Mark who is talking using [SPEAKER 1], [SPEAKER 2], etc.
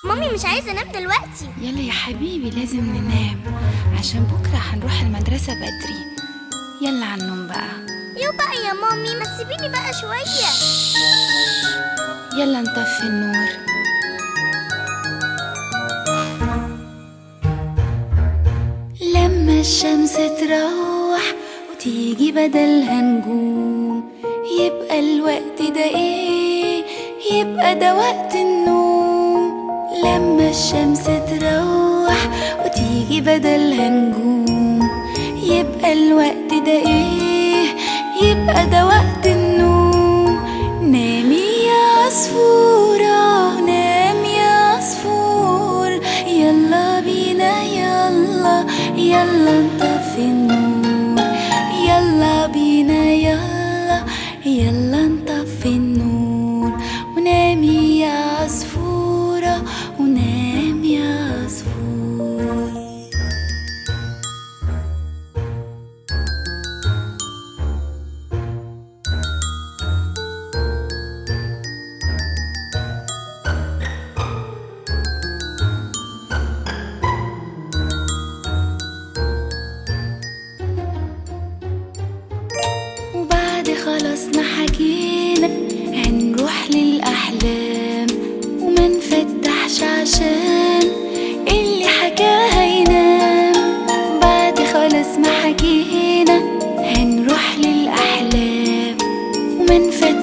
[SPEAKER 1] مامي مش عايزة انام دلوقتي
[SPEAKER 2] يلا يا حبيبي لازم ننام عشان بكرة هنروح المدرسة بدري يلا على النوم بقى
[SPEAKER 1] يو بقى يا مامي ما تسيبيني بقى شوية
[SPEAKER 2] يلا نطفي النور لما الشمس تروح وتيجي بدلها نجوم يبقى الوقت ده ايه يبقى ده وقت النوم لما الشمس تروح وتيجي بدلها نجوم يبقى الوقت ده ايه يبقى ده وقت النوم نامي يا عصفورة نام يا عصفور يلا بينا يلا يلا نطفي النور يلا بينا يلا يلا نطفي النور ونامي يا عصفورة ونام يا عصفور وبعد خلاص ما حكينا هنروح للأحلام وما نفتحش عشان اللي حكاها ينام بعد خلاص ما حكينا هنروح للأحلام وما نفتحش